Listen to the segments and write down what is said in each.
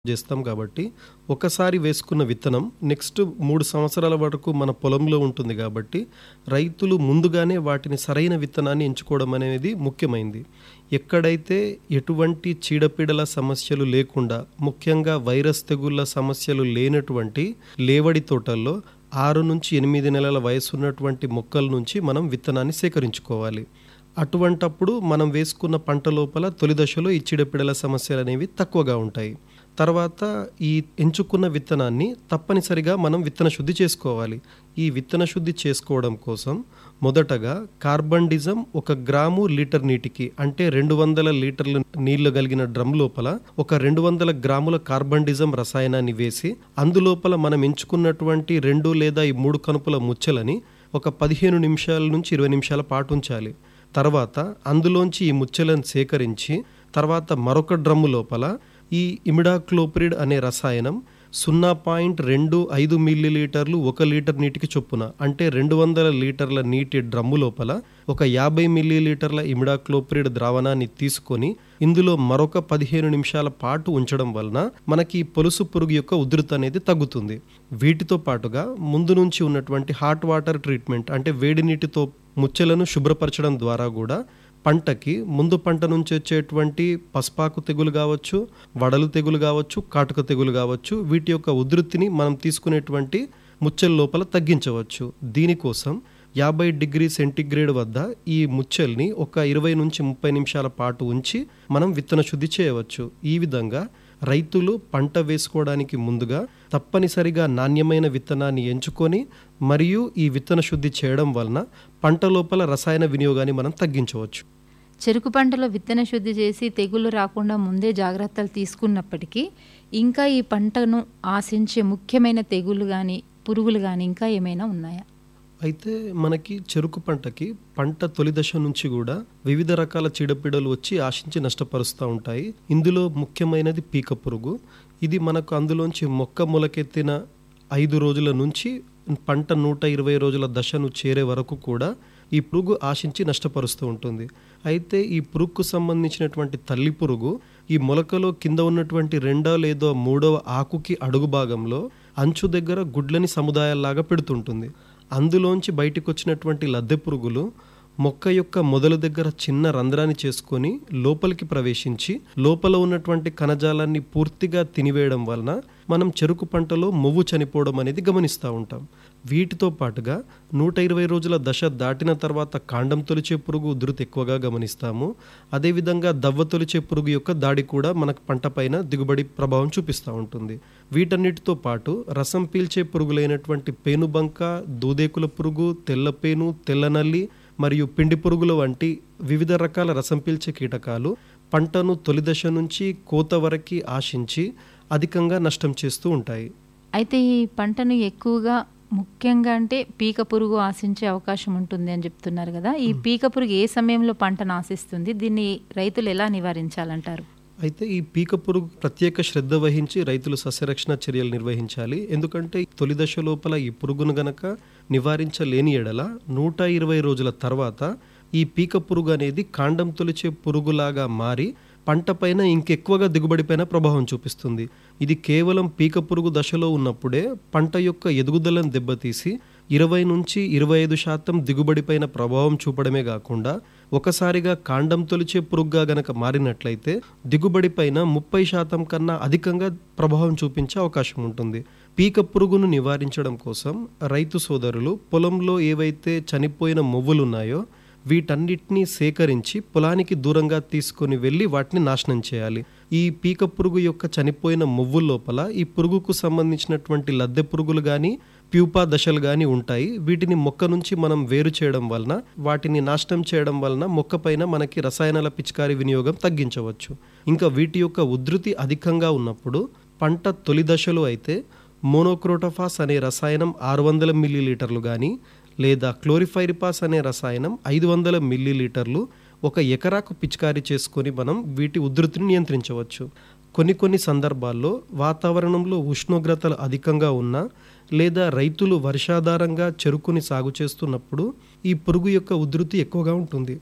చేస్తాం కాబట్టి ఒకసారి వేసుకున్న విత్తనం నెక్స్ట్ మూడు సంవత్సరాల వరకు మన పొలంలో ఉంటుంది కాబట్టి రైతులు ముందుగానే వాటిని సరైన విత్తనాన్ని ఎంచుకోవడం అనేది ముఖ్యమైంది ఎక్కడైతే ఎటువంటి చీడపీడల సమస్యలు లేకుండా ముఖ్యంగా వైరస్ తెగుళ్ళ సమస్యలు లేనటువంటి లేవడి తోటల్లో ఆరు నుంచి ఎనిమిది నెలల వయసు ఉన్నటువంటి మొక్కల నుంచి మనం విత్తనాన్ని సేకరించుకోవాలి అటువంటప్పుడు మనం వేసుకున్న పంట లోపల తొలి దశలో ఈ చీడపీడల సమస్యలు అనేవి తక్కువగా ఉంటాయి తర్వాత ఈ ఎంచుకున్న విత్తనాన్ని తప్పనిసరిగా మనం విత్తన శుద్ధి చేసుకోవాలి ఈ విత్తన శుద్ధి చేసుకోవడం కోసం మొదటగా కార్బన్ డిజం ఒక గ్రాము లీటర్ నీటికి అంటే రెండు వందల లీటర్ల నీళ్లు కలిగిన డ్రమ్ లోపల ఒక రెండు వందల గ్రాముల కార్బన్ డిజం రసాయనాన్ని వేసి అందులోపల మనం ఎంచుకున్నటువంటి రెండు లేదా ఈ మూడు కనుపుల ముచ్చలని ఒక పదిహేను నిమిషాల నుంచి ఇరవై నిమిషాల పాటు ఉంచాలి తర్వాత అందులోంచి ఈ ముచ్చలను సేకరించి తర్వాత మరొక డ్రమ్ము లోపల ఈ ఇమిడాక్లోప్రిడ్ అనే రసాయనం సున్నా పాయింట్ రెండు ఐదు మిల్లీలీటర్లు ఒక లీటర్ నీటికి చొప్పున అంటే రెండు వందల లీటర్ల నీటి డ్రమ్ము లోపల ఒక యాభై మిల్లీలీటర్ల ఇమిడాక్లోప్రిడ్ ద్రావణాన్ని తీసుకొని ఇందులో మరొక పదిహేను నిమిషాల పాటు ఉంచడం వలన మనకి ఈ పొలుసు పురుగు యొక్క ఉధృతి అనేది తగ్గుతుంది వీటితో పాటుగా ముందు నుంచి ఉన్నటువంటి హాట్ వాటర్ ట్రీట్మెంట్ అంటే వేడి నీటితో ముచ్చెలను శుభ్రపరచడం ద్వారా కూడా పంటకి ముందు పంట నుంచి వచ్చేటువంటి పసుపాకు తెగులు కావచ్చు వడలు తెగులు కావచ్చు కాటుక తెగులు కావచ్చు వీటి యొక్క ఉధృతిని మనం తీసుకునేటువంటి ముచ్చెల లోపల తగ్గించవచ్చు దీనికోసం యాభై డిగ్రీ సెంటిగ్రేడ్ వద్ద ఈ ముచ్చెల్ని ఒక ఇరవై నుంచి ముప్పై నిమిషాల పాటు ఉంచి మనం విత్తన శుద్ధి చేయవచ్చు ఈ విధంగా రైతులు పంట వేసుకోవడానికి ముందుగా తప్పనిసరిగా నాణ్యమైన విత్తనాన్ని ఎంచుకొని మరియు ఈ విత్తన శుద్ధి చేయడం వలన పంట లోపల రసాయన వినియోగాన్ని మనం తగ్గించవచ్చు చెరుకు పంటలో విత్తన శుద్ధి చేసి తెగుళ్ళు రాకుండా ముందే జాగ్రత్తలు తీసుకున్నప్పటికీ ఇంకా ఈ పంటను ఆశించే ముఖ్యమైన తెగుళ్ళు కానీ పురుగులు కానీ ఇంకా ఏమైనా ఉన్నాయా అయితే మనకి చెరుకు పంటకి పంట తొలి దశ నుంచి కూడా వివిధ రకాల చీడపీడలు వచ్చి ఆశించి నష్టపరుస్తూ ఉంటాయి ఇందులో ముఖ్యమైనది పీక పురుగు ఇది మనకు అందులోంచి మొక్క మొలకెత్తిన ఐదు రోజుల నుంచి పంట నూట ఇరవై రోజుల దశను చేరే వరకు కూడా ఈ పురుగు ఆశించి నష్టపరుస్తూ ఉంటుంది అయితే ఈ పురుగుకు సంబంధించినటువంటి తల్లి పురుగు ఈ మొలకలో కింద ఉన్నటువంటి రెండో లేదో మూడవ ఆకుకి అడుగు భాగంలో అంచు దగ్గర గుడ్లని సముదాయాల్లాగా పెడుతుంటుంది అందులోంచి బయటకు వచ్చినటువంటి లద్దె పురుగులు మొక్క యొక్క మొదలు దగ్గర చిన్న రంధ్రాన్ని చేసుకొని లోపలికి ప్రవేశించి లోపల ఉన్నటువంటి కణజాలాన్ని పూర్తిగా తినివేయడం వలన మనం చెరుకు పంటలో మొవ్వు చనిపోవడం అనేది గమనిస్తూ ఉంటాం వీటితో పాటుగా నూట ఇరవై రోజుల దశ దాటిన తర్వాత కాండం తొలిచే పురుగు ఉధృతి ఎక్కువగా గమనిస్తాము అదేవిధంగా దవ్వ తొలిచే పురుగు యొక్క దాడి కూడా మనకు పంట పైన దిగుబడి ప్రభావం చూపిస్తూ ఉంటుంది వీటన్నిటితో పాటు రసం పీల్చే పురుగులైనటువంటి పేనుబంక దూదేకుల పురుగు తెల్లపేను తెల్లనల్లి మరియు పిండి పురుగుల వంటి వివిధ రకాల రసం పీల్చే కీటకాలు పంటను తొలి దశ నుంచి కోత వరకు ఆశించి అధికంగా నష్టం చేస్తూ ఉంటాయి అయితే ఈ పంటను ఎక్కువగా ముఖ్యంగా అంటే పీక పురుగు ఆశించే అవకాశం ఉంటుంది అని చెప్తున్నారు కదా ఈ పీక పురుగు ఏ సమయంలో పంటను ఆశిస్తుంది దీన్ని రైతులు ఎలా నివారించాలంటారు అయితే ఈ పీక పురుగు ప్రత్యేక శ్రద్ధ వహించి రైతులు సస్యరక్షణ చర్యలు నిర్వహించాలి ఎందుకంటే తొలి దశ లోపల ఈ పురుగును గనక నివారించలేని ఎడల నూట ఇరవై రోజుల తర్వాత ఈ పీక పురుగు అనేది కాండం తొలిచే పురుగులాగా మారి పంట పైన ఇంకెక్కువగా దిగుబడిపైన ప్రభావం చూపిస్తుంది ఇది కేవలం పీక పురుగు దశలో ఉన్నప్పుడే పంట యొక్క ఎదుగుదలను దెబ్బతీసి ఇరవై నుంచి ఇరవై ఐదు శాతం దిగుబడిపైన ప్రభావం చూపడమే కాకుండా ఒకసారిగా కాండం తొలిచే పురుగుగా గనక మారినట్లయితే దిగుబడిపైన ముప్పై శాతం కన్నా అధికంగా ప్రభావం చూపించే అవకాశం ఉంటుంది పీక పురుగును నివారించడం కోసం రైతు సోదరులు పొలంలో ఏవైతే చనిపోయిన మొవ్వులు ఉన్నాయో వీటన్నిటిని సేకరించి పొలానికి దూరంగా తీసుకొని వెళ్ళి వాటిని నాశనం చేయాలి ఈ పీక పురుగు యొక్క చనిపోయిన మొవ్వుల లోపల ఈ పురుగుకు సంబంధించినటువంటి లద్దె పురుగులు కానీ ప్యూపా దశలు కానీ ఉంటాయి వీటిని మొక్క నుంచి మనం వేరు చేయడం వలన వాటిని నాశనం చేయడం వలన మొక్క పైన మనకి రసాయనాల పిచికారి వినియోగం తగ్గించవచ్చు ఇంకా వీటి యొక్క ఉధృతి అధికంగా ఉన్నప్పుడు పంట తొలి దశలో అయితే మోనోక్రోటోఫాస్ అనే రసాయనం ఆరు వందల మిల్లీలీటర్లు కానీ లేదా క్లోరిఫైరిపాస్ అనే రసాయనం ఐదు వందల మిల్లీలీటర్లు ఒక ఎకరాకు పిచికారీ చేసుకొని మనం వీటి ఉధృతిని నియంత్రించవచ్చు కొన్ని కొన్ని సందర్భాల్లో వాతావరణంలో ఉష్ణోగ్రతలు అధికంగా ఉన్నా లేదా రైతులు వర్షాధారంగా చెరుకుని సాగు చేస్తున్నప్పుడు ఈ పురుగు యొక్క ఉధృతి ఎక్కువగా ఉంటుంది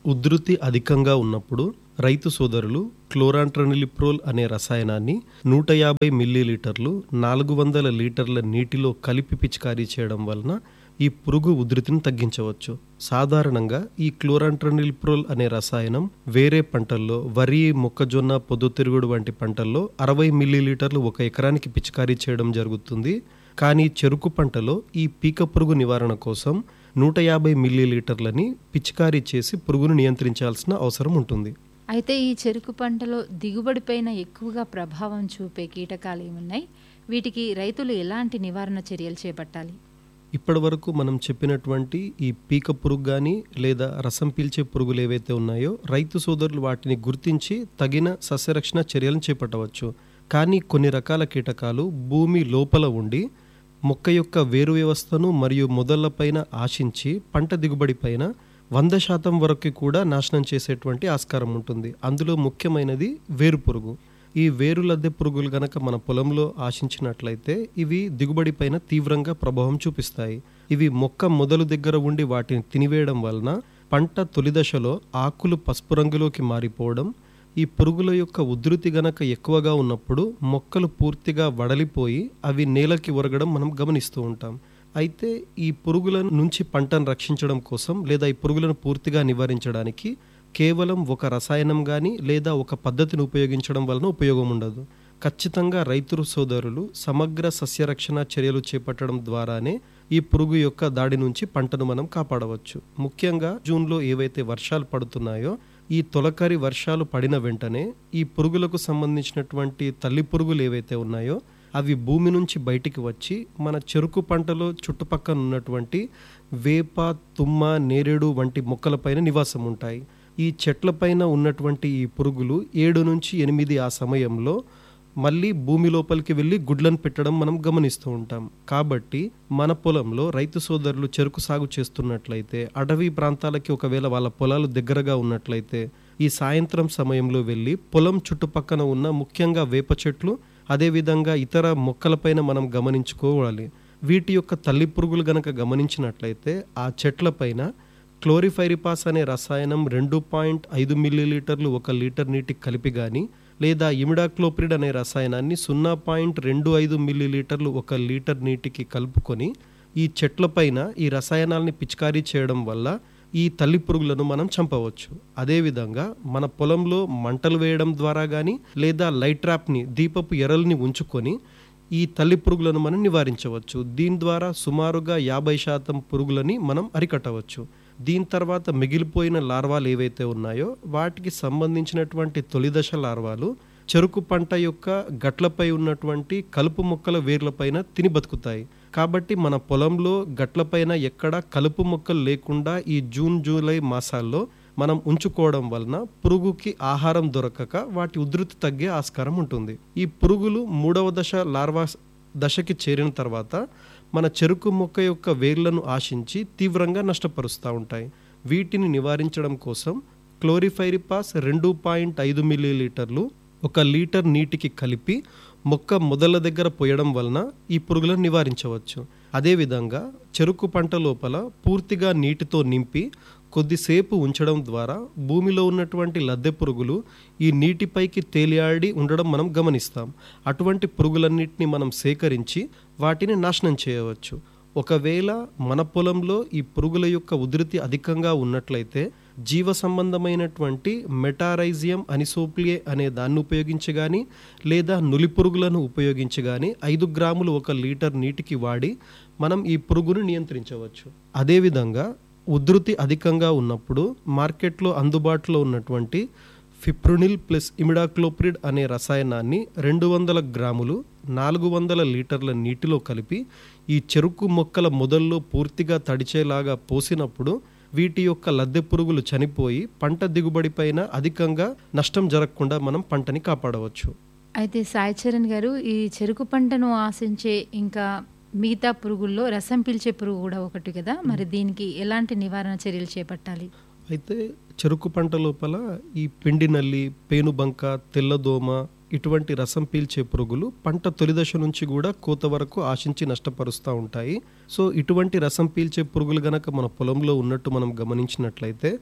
ఉధృతి అధికంగా ఉన్నప్పుడు రైతు సోదరులు క్లోరాంట్రనిలిప్రోల్ అనే రసాయనాన్ని నూట యాభై మిల్లీలీటర్లు నాలుగు వందల లీటర్ల నీటిలో కలిపి పిచికారీ చేయడం వలన ఈ పురుగు ఉధృతిని తగ్గించవచ్చు సాధారణంగా ఈ క్లోరాంట్రనిలిప్రోల్ అనే రసాయనం వేరే పంటల్లో వరి మొక్కజొన్న పొద్దుతిరుగుడు వంటి పంటల్లో అరవై మిల్లీలీటర్లు ఒక ఎకరానికి పిచికారీ చేయడం జరుగుతుంది కానీ చెరుకు పంటలో ఈ పీక పురుగు నివారణ కోసం నూట యాభై మిల్లీలీటర్లని పిచికారీ చేసి పురుగును నియంత్రించాల్సిన అవసరం ఉంటుంది అయితే ఈ చెరుకు పంటలో దిగుబడిపైన ఎక్కువగా ప్రభావం చూపే కీటకాలు ఏమున్నాయి వీటికి రైతులు ఎలాంటి నివారణ చర్యలు చేపట్టాలి ఇప్పటి వరకు మనం చెప్పినటువంటి ఈ పీక పురుగు కానీ లేదా రసం పీల్చే పురుగులు ఏవైతే ఉన్నాయో రైతు సోదరులు వాటిని గుర్తించి తగిన సస్యరక్షణ చర్యలను చేపట్టవచ్చు కానీ కొన్ని రకాల కీటకాలు భూమి లోపల ఉండి మొక్క యొక్క వేరు వ్యవస్థను మరియు మొదళ్లపైన ఆశించి పంట దిగుబడిపైన వంద శాతం వరకు కూడా నాశనం చేసేటువంటి ఆస్కారం ఉంటుంది అందులో ముఖ్యమైనది వేరు పురుగు ఈ వేరు లద్దె పురుగులు గనక మన పొలంలో ఆశించినట్లయితే ఇవి దిగుబడిపైన తీవ్రంగా ప్రభావం చూపిస్తాయి ఇవి మొక్క మొదలు దగ్గర ఉండి వాటిని తినివేయడం వలన పంట తొలి దశలో ఆకులు పసుపు రంగులోకి మారిపోవడం ఈ పురుగుల యొక్క ఉధృతి గనక ఎక్కువగా ఉన్నప్పుడు మొక్కలు పూర్తిగా వడలిపోయి అవి నేలకి ఒరగడం మనం గమనిస్తూ ఉంటాం అయితే ఈ పురుగుల నుంచి పంటను రక్షించడం కోసం లేదా ఈ పురుగులను పూర్తిగా నివారించడానికి కేవలం ఒక రసాయనం కానీ లేదా ఒక పద్ధతిని ఉపయోగించడం వలన ఉపయోగం ఉండదు ఖచ్చితంగా రైతు సోదరులు సమగ్ర సస్యరక్షణ చర్యలు చేపట్టడం ద్వారానే ఈ పురుగు యొక్క దాడి నుంచి పంటను మనం కాపాడవచ్చు ముఖ్యంగా జూన్లో ఏవైతే వర్షాలు పడుతున్నాయో ఈ తొలకరి వర్షాలు పడిన వెంటనే ఈ పురుగులకు సంబంధించినటువంటి తల్లి పురుగులు ఏవైతే ఉన్నాయో అవి భూమి నుంచి బయటికి వచ్చి మన చెరుకు పంటలో చుట్టుపక్కల ఉన్నటువంటి వేప తుమ్మ నేరేడు వంటి మొక్కలపైన నివాసం ఉంటాయి ఈ చెట్లపైన ఉన్నటువంటి ఈ పురుగులు ఏడు నుంచి ఎనిమిది ఆ సమయంలో మళ్ళీ భూమి లోపలికి వెళ్ళి గుడ్లను పెట్టడం మనం గమనిస్తూ ఉంటాం కాబట్టి మన పొలంలో రైతు సోదరులు చెరుకు సాగు చేస్తున్నట్లయితే అడవి ప్రాంతాలకి ఒకవేళ వాళ్ళ పొలాలు దగ్గరగా ఉన్నట్లయితే ఈ సాయంత్రం సమయంలో వెళ్ళి పొలం చుట్టుపక్కన ఉన్న ముఖ్యంగా వేప చెట్లు అదేవిధంగా ఇతర మొక్కలపైన మనం గమనించుకోవాలి వీటి యొక్క తల్లి పురుగులు గనక గమనించినట్లయితే ఆ చెట్లపైన క్లోరిఫైరిపాస్ అనే రసాయనం రెండు పాయింట్ ఐదు మిల్లీలీటర్లు ఒక లీటర్ నీటికి కలిపి కానీ లేదా ఇమిడాక్లోప్రిడ్ అనే రసాయనాన్ని సున్నా పాయింట్ రెండు ఐదు మిల్లీలీటర్లు ఒక లీటర్ నీటికి కలుపుకొని ఈ చెట్లపైన ఈ రసాయనాల్ని పిచికారీ చేయడం వల్ల ఈ తల్లి పురుగులను మనం చంపవచ్చు అదేవిధంగా మన పొలంలో మంటలు వేయడం ద్వారా కానీ లేదా లైట్ ట్రాప్ని దీపపు ఎరల్ని ఉంచుకొని ఈ తల్లి పురుగులను మనం నివారించవచ్చు దీని ద్వారా సుమారుగా యాభై శాతం పురుగులని మనం అరికట్టవచ్చు దీని తర్వాత మిగిలిపోయిన లార్వాలు ఏవైతే ఉన్నాయో వాటికి సంబంధించినటువంటి తొలిదశ లార్వాలు చెరుకు పంట యొక్క గట్లపై ఉన్నటువంటి కలుపు మొక్కల వేర్లపైన తిని బతుకుతాయి కాబట్టి మన పొలంలో గట్లపైన ఎక్కడ కలుపు మొక్కలు లేకుండా ఈ జూన్ జూలై మాసాల్లో మనం ఉంచుకోవడం వలన పురుగుకి ఆహారం దొరకక వాటి ఉధృతి తగ్గే ఆస్కారం ఉంటుంది ఈ పురుగులు మూడవ దశ లార్వా దశకి చేరిన తర్వాత మన చెరుకు మొక్క యొక్క వేర్లను ఆశించి తీవ్రంగా నష్టపరుస్తూ ఉంటాయి వీటిని నివారించడం కోసం క్లోరిఫైరిపాస్ రెండు పాయింట్ ఐదు మిల్లీలీటర్లు ఒక లీటర్ నీటికి కలిపి మొక్క మొదల దగ్గర పోయడం వలన ఈ పురుగులను నివారించవచ్చు అదేవిధంగా చెరుకు పంట లోపల పూర్తిగా నీటితో నింపి కొద్దిసేపు ఉంచడం ద్వారా భూమిలో ఉన్నటువంటి లద్దె పురుగులు ఈ నీటిపైకి తేలియాడి ఉండడం మనం గమనిస్తాం అటువంటి పురుగులన్నింటినీ మనం సేకరించి వాటిని నాశనం చేయవచ్చు ఒకవేళ మన పొలంలో ఈ పురుగుల యొక్క ఉధృతి అధికంగా ఉన్నట్లయితే జీవ సంబంధమైనటువంటి మెటారైజియం అనిసోప్లియే అనే దాన్ని ఉపయోగించి కానీ లేదా నులి పురుగులను ఉపయోగించి కానీ ఐదు గ్రాములు ఒక లీటర్ నీటికి వాడి మనం ఈ పురుగును నియంత్రించవచ్చు అదేవిధంగా ఉధృతి అధికంగా ఉన్నప్పుడు మార్కెట్లో అందుబాటులో ఉన్నటువంటి ఫిప్రునిల్ ప్లస్ ఇమిడాక్లోప్రిడ్ అనే రసాయనాన్ని రెండు వందల గ్రాములు నాలుగు వందల లీటర్ల నీటిలో కలిపి ఈ చెరుకు మొక్కల మొదల్లో పూర్తిగా తడిచేలాగా పోసినప్పుడు వీటి యొక్క లద్దె పురుగులు చనిపోయి పంట దిగుబడిపైన అధికంగా నష్టం జరగకుండా మనం పంటని కాపాడవచ్చు అయితే సాయి చరణ్ గారు ఈ చెరుకు పంటను ఆశించే ఇంకా మిగతా పురుగుల్లో రసం పీల్చే పురుగు కూడా ఒకటి కదా మరి దీనికి ఎలాంటి నివారణ చర్యలు చేపట్టాలి అయితే చెరుకు పంట లోపల ఈ పిండి నల్లి పేనుబంక తెల్లదోమ ఇటువంటి రసం పీల్చే పురుగులు పంట తొలి దశ నుంచి కూడా కోత వరకు ఆశించి నష్టపరుస్తూ ఉంటాయి సో ఇటువంటి రసం పీల్చే పురుగులు గనక మన పొలంలో ఉన్నట్టు మనం గమనించినట్లయితే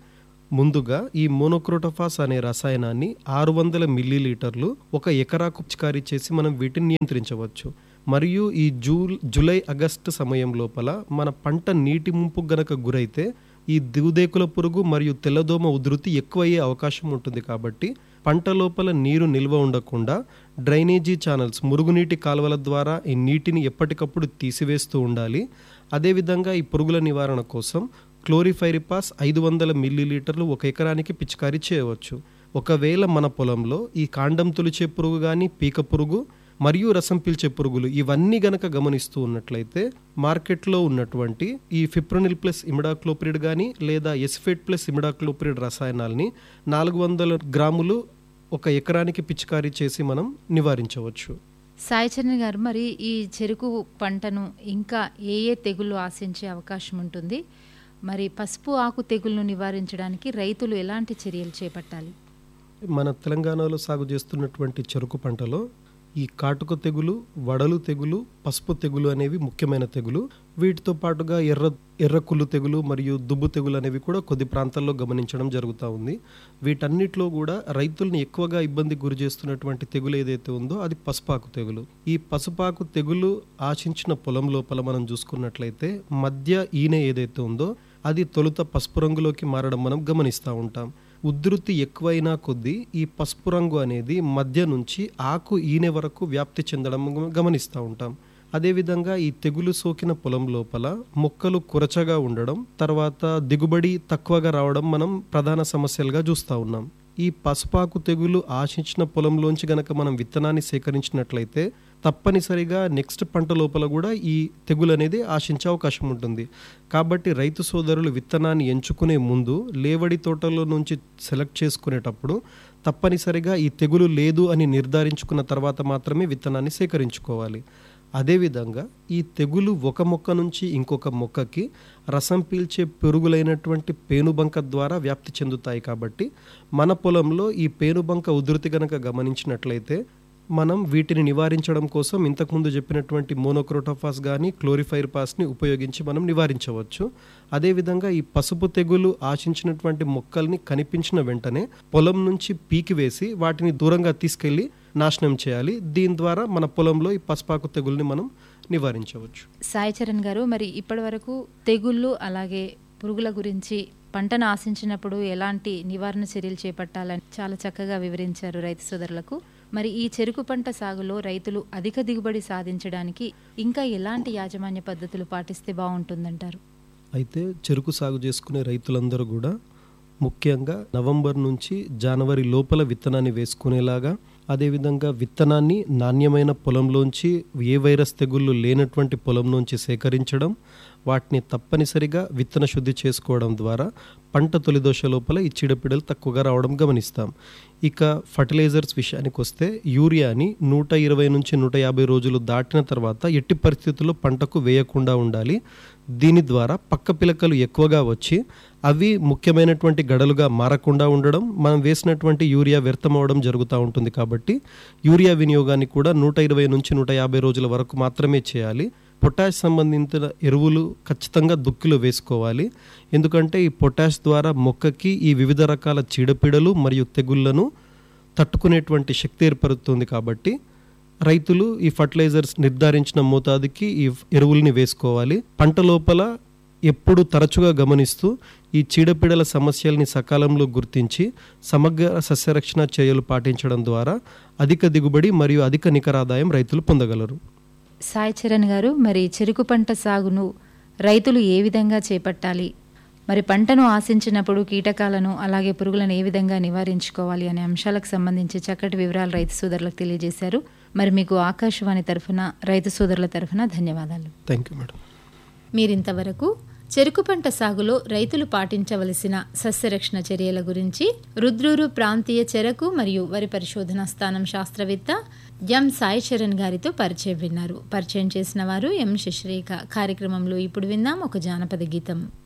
ముందుగా ఈ మోనోక్రోటోఫాస్ అనే రసాయనాన్ని ఆరు వందల మిల్లీలీటర్లు ఒక ఎకరాకు పిచికారీ చేసి మనం వీటిని నియంత్రించవచ్చు మరియు ఈ జూ జూలై ఆగస్టు సమయం లోపల మన పంట నీటి ముంపు గనక గురైతే ఈ దిగుదేకుల పురుగు మరియు తెల్లదోమ ఉధృతి ఎక్కువయ్యే అవకాశం ఉంటుంది కాబట్టి పంట లోపల నీరు నిల్వ ఉండకుండా డ్రైనేజీ ఛానల్స్ మురుగునీటి కాలువల ద్వారా ఈ నీటిని ఎప్పటికప్పుడు తీసివేస్తూ ఉండాలి అదేవిధంగా ఈ పురుగుల నివారణ కోసం క్లోరిఫైరిపాస్ ఐదు వందల మిల్లీలీటర్లు ఒక ఎకరానికి పిచికారీ చేయవచ్చు ఒకవేళ మన పొలంలో ఈ కాండం తొలిచే పురుగు కానీ పీక పురుగు మరియు రసం పీల్చే పురుగులు ఇవన్నీ గనక గమనిస్తూ ఉన్నట్లయితే మార్కెట్లో ఉన్నటువంటి ఈ ఫిప్రోనిల్ ప్లస్ ఇమిడాక్లోపిరిడ్ కానీ లేదా ఎస్ఫేట్ ప్లస్ ఇమిడాక్లోపిరిడ్ రసాయనాల్ని నాలుగు వందల గ్రాములు ఒక ఎకరానికి పిచికారీ చేసి మనం నివారించవచ్చు సాయిచరణ్ గారు మరి ఈ చెరుకు పంటను ఇంకా ఏ ఏ తెగుళ్ళు ఆశించే అవకాశం ఉంటుంది మరి పసుపు ఆకు తెగుళ్లను నివారించడానికి రైతులు ఎలాంటి చర్యలు చేపట్టాలి మన తెలంగాణలో సాగు చేస్తున్నటువంటి చెరుకు పంటలో ఈ కాటుక తెగులు వడలు తెగులు పసుపు తెగులు అనేవి ముఖ్యమైన తెగులు వీటితో పాటుగా ఎర్ర ఎర్రకుళ్ళు తెగులు మరియు దుబ్బు తెగులు అనేవి కూడా కొద్ది ప్రాంతాల్లో గమనించడం జరుగుతూ ఉంది వీటన్నిటిలో కూడా రైతుల్ని ఎక్కువగా ఇబ్బంది గురి చేస్తున్నటువంటి తెగులు ఏదైతే ఉందో అది పసుపాకు తెగులు ఈ పసుపాకు తెగులు ఆశించిన పొలం లోపల మనం చూసుకున్నట్లయితే మధ్య ఈనె ఏదైతే ఉందో అది తొలుత పసుపు రంగులోకి మారడం మనం గమనిస్తూ ఉంటాం ఉధృతి ఎక్కువైనా కొద్దీ ఈ పసుపు రంగు అనేది మధ్య నుంచి ఆకు ఈనె వరకు వ్యాప్తి చెందడం గమనిస్తూ ఉంటాం అదేవిధంగా ఈ తెగులు సోకిన పొలం లోపల మొక్కలు కురచగా ఉండడం తర్వాత దిగుబడి తక్కువగా రావడం మనం ప్రధాన సమస్యలుగా చూస్తూ ఉన్నాం ఈ పసుపాకు తెగులు ఆశించిన పొలంలోంచి గనక మనం విత్తనాన్ని సేకరించినట్లయితే తప్పనిసరిగా నెక్స్ట్ పంట లోపల కూడా ఈ తెగులు అనేది ఆశించే అవకాశం ఉంటుంది కాబట్టి రైతు సోదరులు విత్తనాన్ని ఎంచుకునే ముందు లేవడి తోటలో నుంచి సెలెక్ట్ చేసుకునేటప్పుడు తప్పనిసరిగా ఈ తెగులు లేదు అని నిర్ధారించుకున్న తర్వాత మాత్రమే విత్తనాన్ని సేకరించుకోవాలి అదేవిధంగా ఈ తెగులు ఒక మొక్క నుంచి ఇంకొక మొక్కకి రసం పీల్చే పెరుగులైనటువంటి పేనుబంక ద్వారా వ్యాప్తి చెందుతాయి కాబట్టి మన పొలంలో ఈ పేనుబంక ఉధృతి గనక గమనించినట్లయితే మనం వీటిని నివారించడం కోసం ఇంతకుముందు చెప్పినటువంటి మోనోక్రోటోఫాస్ కానీ క్లోరిఫైర్పాస్ని ఉపయోగించి మనం నివారించవచ్చు అదేవిధంగా ఈ పసుపు తెగులు ఆశించినటువంటి మొక్కల్ని కనిపించిన వెంటనే పొలం నుంచి పీకివేసి వాటిని దూరంగా తీసుకెళ్లి నాశనం చేయాలి దీని ద్వారా మన పొలంలో ఈ పసుపాకు తెగుల్ని మనం నివారించవచ్చు సాయిచరణ్ గారు మరి ఇప్పటి వరకు తెగుళ్ళు అలాగే పురుగుల గురించి పంటను ఆశించినప్పుడు ఎలాంటి నివారణ చర్యలు చేపట్టాలని చాలా చక్కగా వివరించారు రైతు సోదరులకు మరి ఈ చెరుకు పంట సాగులో రైతులు అధిక దిగుబడి సాధించడానికి ఇంకా ఎలాంటి యాజమాన్య పద్ధతులు పాటిస్తే బాగుంటుందంటారు అయితే చెరుకు సాగు చేసుకునే రైతులందరూ కూడా ముఖ్యంగా నవంబర్ నుంచి జనవరి లోపల విత్తనాన్ని వేసుకునేలాగా అదేవిధంగా విత్తనాన్ని నాణ్యమైన పొలంలోంచి ఏ వైరస్ తెగుళ్ళు లేనటువంటి పొలంలోంచి సేకరించడం వాటిని తప్పనిసరిగా విత్తన శుద్ధి చేసుకోవడం ద్వారా పంట తొలి దోశ లోపల ఈ చీడపీడలు తక్కువగా రావడం గమనిస్తాం ఇక ఫర్టిలైజర్స్ విషయానికి వస్తే యూరియాని నూట ఇరవై నుంచి నూట యాభై రోజులు దాటిన తర్వాత ఎట్టి పరిస్థితుల్లో పంటకు వేయకుండా ఉండాలి దీని ద్వారా పక్క పిలకలు ఎక్కువగా వచ్చి అవి ముఖ్యమైనటువంటి గడలుగా మారకుండా ఉండడం మనం వేసినటువంటి యూరియా వ్యర్థమవడం జరుగుతూ ఉంటుంది కాబట్టి యూరియా వినియోగాన్ని కూడా నూట ఇరవై నుంచి నూట యాభై రోజుల వరకు మాత్రమే చేయాలి పొటాష్ సంబంధించిన ఎరువులు ఖచ్చితంగా దుక్కిలో వేసుకోవాలి ఎందుకంటే ఈ పొటాష్ ద్వారా మొక్కకి ఈ వివిధ రకాల చీడపీడలు మరియు తెగుళ్లను తట్టుకునేటువంటి శక్తి ఏర్పడుతుంది కాబట్టి రైతులు ఈ ఫర్టిలైజర్స్ నిర్ధారించిన మోతాదుకి ఈ ఎరువుల్ని వేసుకోవాలి పంట లోపల ఎప్పుడు తరచుగా గమనిస్తూ ఈ చీడపీడల సమస్యల్ని సకాలంలో గుర్తించి సమగ్ర సస్యరక్షణ చర్యలు పాటించడం ద్వారా అధిక దిగుబడి మరియు అధిక నికరాదాయం రైతులు పొందగలరు సాయి చరణ్ గారు మరి చెరుకు పంట సాగును రైతులు ఏ విధంగా చేపట్టాలి మరి పంటను ఆశించినప్పుడు కీటకాలను అలాగే పురుగులను ఏ విధంగా నివారించుకోవాలి అనే అంశాలకు సంబంధించి చక్కటి వివరాలు రైతు సోదరులకు తెలియజేశారు మరి మీకు ఆకాశవాణి తరఫున రైతు సోదరుల తరఫున ధన్యవాదాలు థ్యాంక్ యూ మేడం మీరింతవరకు చెరుకు పంట సాగులో రైతులు పాటించవలసిన సస్యరక్షణ చర్యల గురించి రుద్రూరు ప్రాంతీయ చెరకు మరియు వరి పరిశోధన స్థానం శాస్త్రవేత్త ఎం సాయి చరణ్ గారితో పరిచయం విన్నారు పరిచయం చేసిన వారు ఎం శశిరేఖ కార్యక్రమంలో ఇప్పుడు విందాం ఒక జానపద గీతం